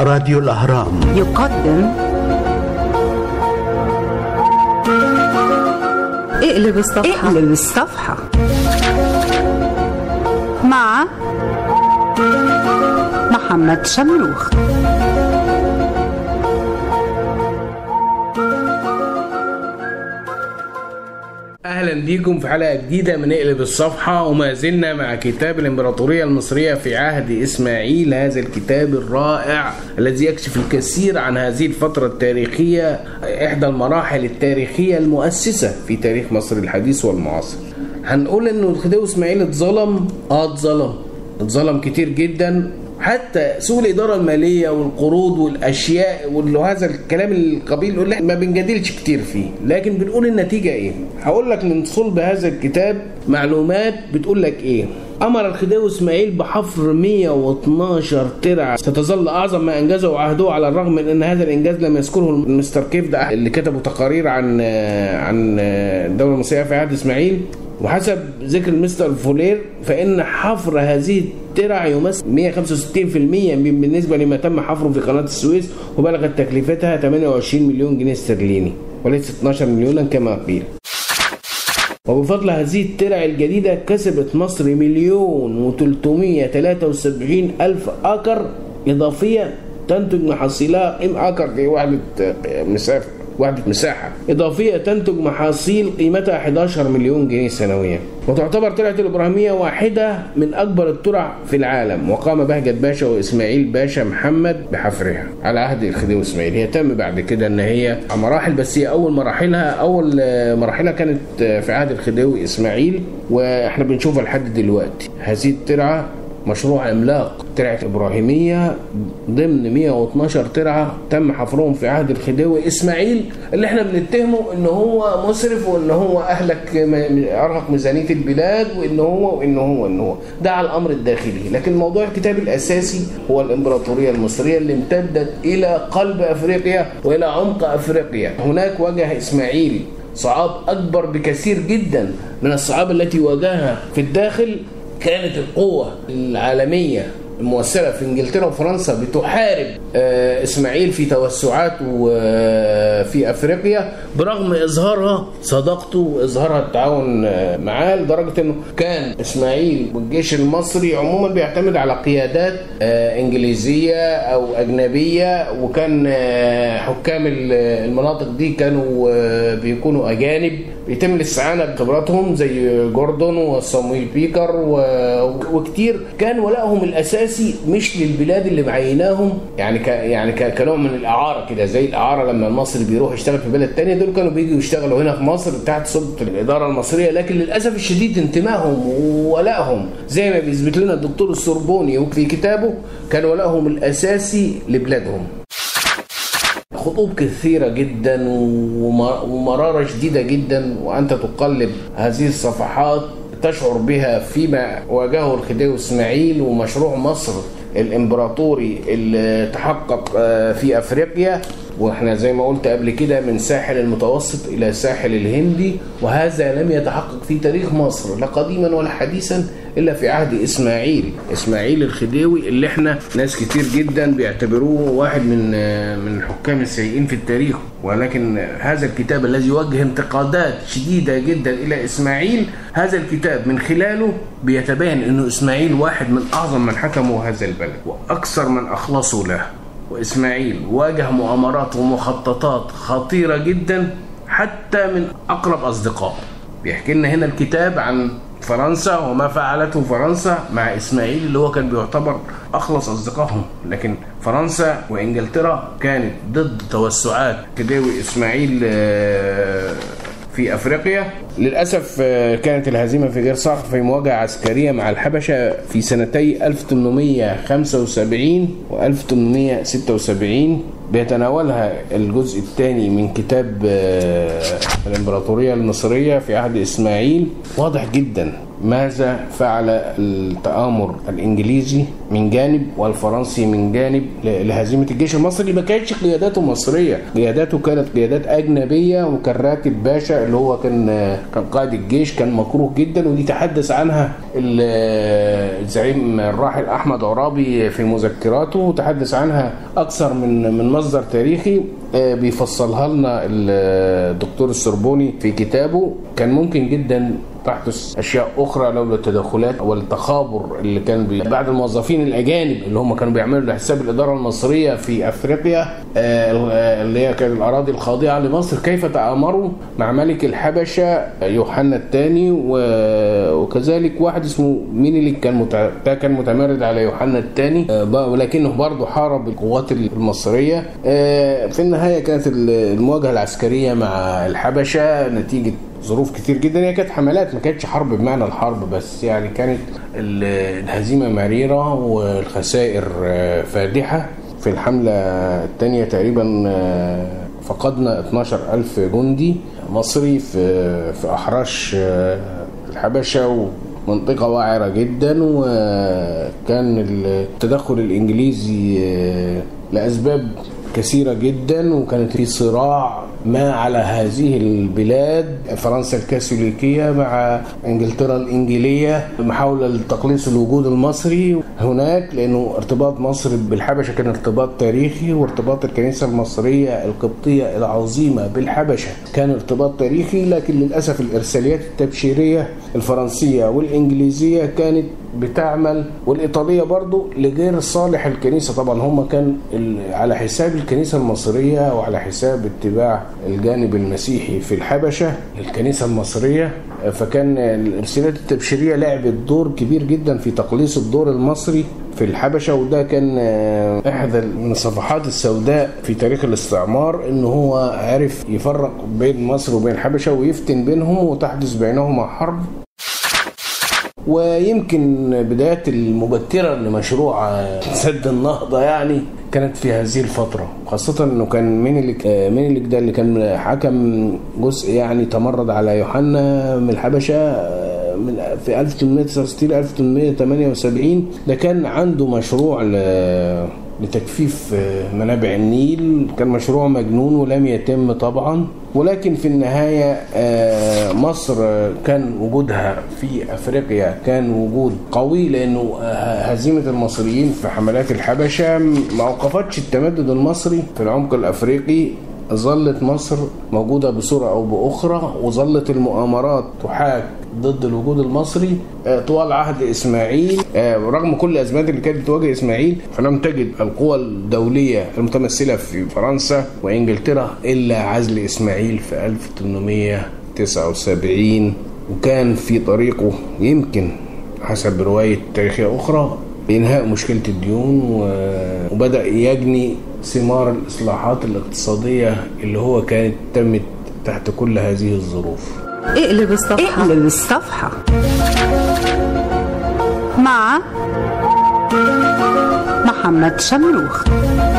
راديو الأهرام يقدم اقلب الصفحة اقلب الصفحة مع محمد شمروخ اهلا بيكم في حلقه جديده من اقلب الصفحه وما زلنا مع كتاب الامبراطوريه المصريه في عهد اسماعيل هذا الكتاب الرائع الذي يكشف الكثير عن هذه الفتره التاريخيه احدى المراحل التاريخيه المؤسسه في تاريخ مصر الحديث والمعاصر هنقول انه الخديوي اسماعيل اتظلم اه اتظلم اتظلم كتير جدا حتى سوء الاداره الماليه والقروض والاشياء وهذا الكلام القبيل اللي احنا ما بنجادلش كتير فيه لكن بنقول النتيجه ايه هقول لك من صلب هذا الكتاب معلومات بتقول لك ايه امر الخديوي اسماعيل بحفر 112 ترعه ستظل اعظم ما انجزه وعهده على الرغم من ان هذا الانجاز لم يذكره مستر كيف ده اللي كتبوا تقارير عن عن الدوله المصريه في عهد اسماعيل وحسب ذكر المستر فولير فإن حفر هذه الترع يمثل 165% من بالنسبة لما تم حفره في قناة السويس وبلغت تكلفتها 28 مليون جنيه استرليني وليس 12 مليونا كما قيل وبفضل هذه الترع الجديدة كسبت مصر مليون و373 ألف أكر إضافية تنتج محصلها قيم أكر في وحدة مسافة وحدة مساحة إضافية تنتج محاصيل قيمتها 11 مليون جنيه سنويا وتعتبر ترعة الإبراهيمية واحدة من أكبر الترع في العالم وقام بهجت باشا وإسماعيل باشا محمد بحفرها على عهد الخديوي إسماعيل هي تم بعد كده إن هي مراحل بس هي أول مراحلها أول مراحلها كانت في عهد الخديوي إسماعيل وإحنا بنشوفها لحد دلوقتي هذه الترعة مشروع عملاق ترعة إبراهيمية ضمن 112 ترعة تم حفرهم في عهد الخديوي إسماعيل اللي احنا بنتهمه إن هو مسرف وإن هو أهلك أرهق ميزانية البلاد وإن هو وإن هو وإن هو ده على الأمر الداخلي لكن موضوع الكتاب الأساسي هو الإمبراطورية المصرية اللي امتدت إلى قلب أفريقيا وإلى عمق أفريقيا هناك واجه إسماعيل صعاب أكبر بكثير جدا من الصعاب التي واجهها في الداخل كانت القوة العالمية المؤثرة في انجلترا وفرنسا بتحارب اسماعيل في توسعاته في افريقيا برغم اظهارها صداقته واظهارها التعاون معاه لدرجه انه كان اسماعيل والجيش المصري عموما بيعتمد على قيادات انجليزيه او اجنبيه وكان حكام المناطق دي كانوا بيكونوا اجانب بيتم الاستعانه بخبراتهم زي جوردون وصامويل بيكر وكتير كان ولائهم الاساسي مش للبلاد اللي معيناهم يعني ك يعني ك كنوع من الاعاره كده زي الاعاره لما المصري بيروح يشتغل في بلد تاني دول كانوا بيجوا يشتغلوا هنا في مصر تحت سلطه الاداره المصريه لكن للاسف الشديد انتمائهم وولائهم زي ما بيثبت لنا الدكتور السربوني في كتابه كان ولائهم الاساسي لبلادهم خطوب كثيرة جدا ومرارة شديدة جدا وأنت تقلب هذه الصفحات تشعر بها فيما واجهه الخديوي اسماعيل ومشروع مصر الامبراطوري اللي تحقق في افريقيا واحنا زي ما قلت قبل كده من ساحل المتوسط الى الساحل الهندي وهذا لم يتحقق في تاريخ مصر لا قديما ولا حديثا الا في عهد اسماعيل اسماعيل الخديوي اللي احنا ناس كتير جدا بيعتبروه واحد من من الحكام السيئين في التاريخ ولكن هذا الكتاب الذي يوجه انتقادات شديده جدا الى اسماعيل هذا الكتاب من خلاله بيتبين انه اسماعيل واحد من اعظم من حكموا هذا البلد واكثر من اخلصوا له وإسماعيل واجه مؤامرات ومخططات خطيرة جدا حتى من أقرب أصدقائه بيحكي لنا هنا الكتاب عن فرنسا وما فعلته فرنسا مع إسماعيل اللي هو كان بيعتبر أخلص أصدقائهم لكن فرنسا وإنجلترا كانت ضد توسعات خديوي إسماعيل في افريقيا للاسف كانت الهزيمه في غير صاغ في مواجهه عسكريه مع الحبشه في سنتي 1875 و 1876 بيتناولها الجزء الثاني من كتاب الامبراطوريه المصريه في عهد اسماعيل واضح جدا ماذا فعل التآمر الإنجليزي من جانب والفرنسي من جانب لهزيمة الجيش المصري ما كانتش قياداته مصرية قياداته كانت قيادات أجنبية وكان راتب باشا اللي هو كان كان قائد الجيش كان مكروه جدا ودي تحدث عنها الزعيم الراحل أحمد عرابي في مذكراته وتحدث عنها أكثر من من مصدر تاريخي بيفصلها لنا الدكتور السربوني في كتابه كان ممكن جدا تحدث اشياء اخرى لولا التدخلات والتخابر اللي كان بي... بعد الموظفين الاجانب اللي هم كانوا بيعملوا لحساب الاداره المصريه في افريقيا آه اللي هي كانت الاراضي الخاضعه لمصر كيف تامروا مع ملك الحبشه يوحنا الثاني و... وكذلك واحد اسمه مينيليك كان مت... كان متمرد على يوحنا الثاني آه ولكنه برضه حارب القوات المصريه آه في النهايه كانت المواجهه العسكريه مع الحبشه نتيجه ظروف كتير جدا هي كانت حملات ما كانتش حرب بمعنى الحرب بس يعني كانت الهزيمة مريرة والخسائر فادحة في الحملة الثانية تقريبا فقدنا 12 ألف جندي مصري في في أحراش الحبشة ومنطقة وعرة جدا وكان التدخل الإنجليزي لأسباب كثيرة جدا وكانت في صراع ما على هذه البلاد فرنسا الكاثوليكية مع انجلترا الانجيلية محاولة لتقليص الوجود المصري هناك لانه ارتباط مصر بالحبشة كان ارتباط تاريخي وارتباط الكنيسة المصرية القبطية العظيمة بالحبشة كان ارتباط تاريخي لكن للأسف الإرساليات التبشيرية الفرنسية والإنجليزية كانت بتعمل والإيطالية برضو لغير صالح الكنيسة طبعا هم كان على حساب الكنيسة المصرية وعلى حساب اتباع الجانب المسيحي في الحبشة الكنيسة المصرية فكان الإرسالات التبشيرية لعبت دور كبير جدا في تقليص الدور المصري في الحبشة وده كان إحدى من الصفحات السوداء في تاريخ الاستعمار إن هو عرف يفرق بين مصر وبين الحبشة ويفتن بينهم وتحدث بينهما حرب ويمكن بدايات المبكرة لمشروع سد النهضة يعني كانت في هذه الفترة خاصة انه كان مينيليك مينيليك ده اللي كان حكم جزء يعني تمرد على يوحنا من الحبشة من في 1869 1878 ده كان عنده مشروع لتجفيف منابع النيل كان مشروع مجنون ولم يتم طبعا ولكن في النهاية مصر كان وجودها في أفريقيا كان وجود قوي لأنه هزيمة المصريين في حملات الحبشة ما أوقفتش التمدد المصري في العمق الأفريقي ظلت مصر موجودة بصورة أو بأخرى وظلت المؤامرات تحاك ضد الوجود المصري طوال عهد إسماعيل رغم كل الأزمات اللي كانت بتواجه إسماعيل فلم تجد القوى الدولية المتمثلة في فرنسا وإنجلترا إلا عزل إسماعيل في 1879 وكان في طريقه يمكن حسب رواية تاريخية أخرى إنهاء مشكلة الديون وبدأ يجني ثمار الإصلاحات الاقتصادية اللي هو كانت تمت تحت كل هذه الظروف اقلب الصفحة اقلب الصفحة مع محمد شمروخ